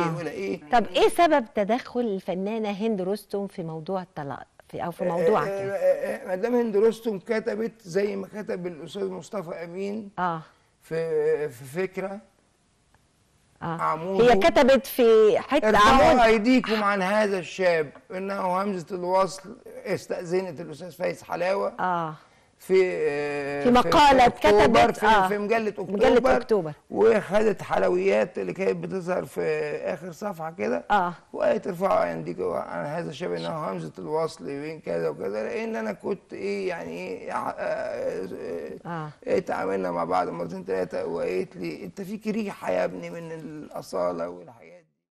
ايه ولا ايه طب ايه سبب تدخل الفنانه هند رستم في موضوع الطلاق في او في موضوعك آه، يعني؟ آه، آه، مدام هند رستم كتبت زي ما كتب الاستاذ مصطفى امين اه في في فكره اه عمود هي كتبت في حته ارفعوا عمود ايديكم عن هذا الشاب انه همزه الوصل استاذنت الاستاذ فايز حلاوه اه في آه، في مقالة أكتوبر، كتبت، في, آه، في مجله اكتوبر مجلة أكتوبر. وخدت حلويات اللي كانت بتظهر في اخر صفحه كده اه وقالت ارفعوا ايديكم عن هذا الشاب انه همزه الوصل بين كذا وكذا لان انا كنت ايه يعني ايه آه، آه، اه آه، اتعاملنا مع بعض مرتين ثلاثه وقالت لي انت فيك ريحه يا ابني من الاصاله والحاجات